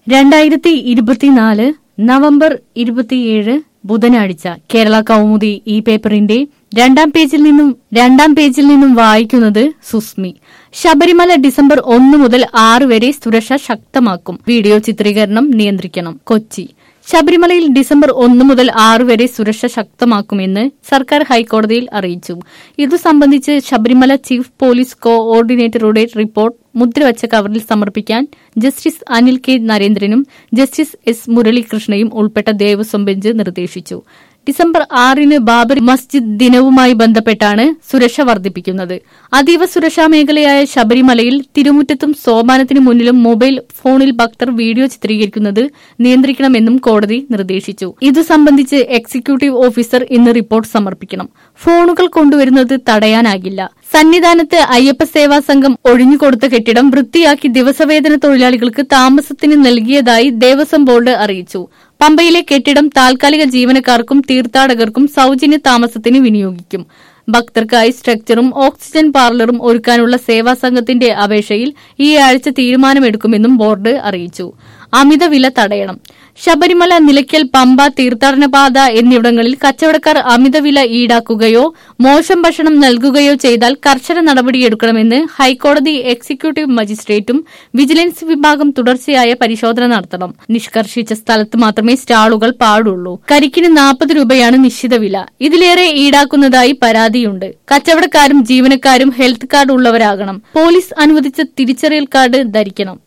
രണ്ടായിരത്തി ഇരുപത്തിനാല് നവംബർ ഇരുപത്തിയേഴ് ബുധനാഴ്ച കേരള കൗമുദി ഈ പേപ്പറിന്റെ രണ്ടാം പേജിൽ നിന്നും രണ്ടാം പേജിൽ നിന്നും വായിക്കുന്നത് സുസ്മി ശബരിമല ഡിസംബർ ഒന്ന് മുതൽ ആറ് വരെ സുരക്ഷ ശക്തമാക്കും വീഡിയോ ചിത്രീകരണം നിയന്ത്രിക്കണം കൊച്ചി ശബരിമലയിൽ ഡിസംബർ ഒന്ന് മുതൽ ആറ് വരെ സുരക്ഷ ശക്തമാക്കുമെന്ന് സർക്കാർ ഹൈക്കോടതിയിൽ അറിയിച്ചു ഇതു സംബന്ധിച്ച് ശബരിമല ചീഫ് പോലീസ് കോഓർഡിനേറ്ററുടെ റിപ്പോർട്ട് മുദ്രവച്ച കവറിൽ സമർപ്പിക്കാൻ ജസ്റ്റിസ് അനിൽ കെ നരേന്ദ്രനും ജസ്റ്റിസ് എസ് മുരളീകൃഷ്ണയും ഉൾപ്പെട്ട ദേവസ്വം ബെഞ്ച് നിർദ്ദേശിച്ചു ഡിസംബർ ആറിന് ബാബരി മസ്ജിദ് ദിനവുമായി ബന്ധപ്പെട്ടാണ് സുരക്ഷ വർദ്ധിപ്പിക്കുന്നത് അതീവ സുരക്ഷാ മേഖലയായ ശബരിമലയിൽ തിരുമുറ്റത്തും സോപാനത്തിനു മുന്നിലും മൊബൈൽ ഫോണിൽ ഭക്തർ വീഡിയോ ചിത്രീകരിക്കുന്നത് നിയന്ത്രിക്കണമെന്നും കോടതി നിർദ്ദേശിച്ചു ഇതു സംബന്ധിച്ച് എക്സിക്യൂട്ടീവ് ഓഫീസർ ഇന്ന് റിപ്പോർട്ട് സമർപ്പിക്കണം ഫോണുകൾ കൊണ്ടുവരുന്നത് തടയാനാകില്ല സന്നിധാനത്ത് അയ്യപ്പ സേവാ സംഘം ഒഴിഞ്ഞുകൊടുത്ത കെട്ടിടം വൃത്തിയാക്കി ദിവസവേതന തൊഴിലാളികൾക്ക് താമസത്തിന് നൽകിയതായി ദേവസ്വം ബോർഡ് അറിയിച്ചു പമ്പയിലെ കെട്ടിടം താൽക്കാലിക ജീവനക്കാർക്കും തീർത്ഥാടകർക്കും സൌജന്യ താമസത്തിന് വിനിയോഗിക്കും ഭക്തർക്കായി സ്ട്രക്ചറും ഓക്സിജൻ പാർലറും ഒരുക്കാനുള്ള സേവാ സംഘത്തിന്റെ അപേക്ഷയിൽ ഈ ആഴ്ച തീരുമാനമെടുക്കുമെന്നും ബോർഡ് അറിയിച്ചു അമിത വില തടയണം ശബരിമല നിലയ്ക്കൽ പമ്പ തീർത്ഥാടന പാത എന്നിവിടങ്ങളിൽ കച്ചവടക്കാർ അമിത വില ഈടാക്കുകയോ മോശം ഭക്ഷണം നൽകുകയോ ചെയ്താൽ കർശന നടപടിയെടുക്കണമെന്ന് ഹൈക്കോടതി എക്സിക്യൂട്ടീവ് മജിസ്ട്രേറ്റും വിജിലൻസ് വിഭാഗം തുടർച്ചയായ പരിശോധന നടത്തണം നിഷ്കർഷിച്ച സ്ഥലത്ത് മാത്രമേ സ്റ്റാളുകൾ പാടുള്ളൂ കരിക്കിന് നാൽപ്പത് രൂപയാണ് നിശ്ചിത വില ഇതിലേറെ ഈടാക്കുന്നതായി പരാതിയുണ്ട് കച്ചവടക്കാരും ജീവനക്കാരും ഹെൽത്ത് കാർഡ് ഉള്ളവരാകണം പോലീസ് അനുവദിച്ച തിരിച്ചറിയൽ കാർഡ് ധരിക്കണം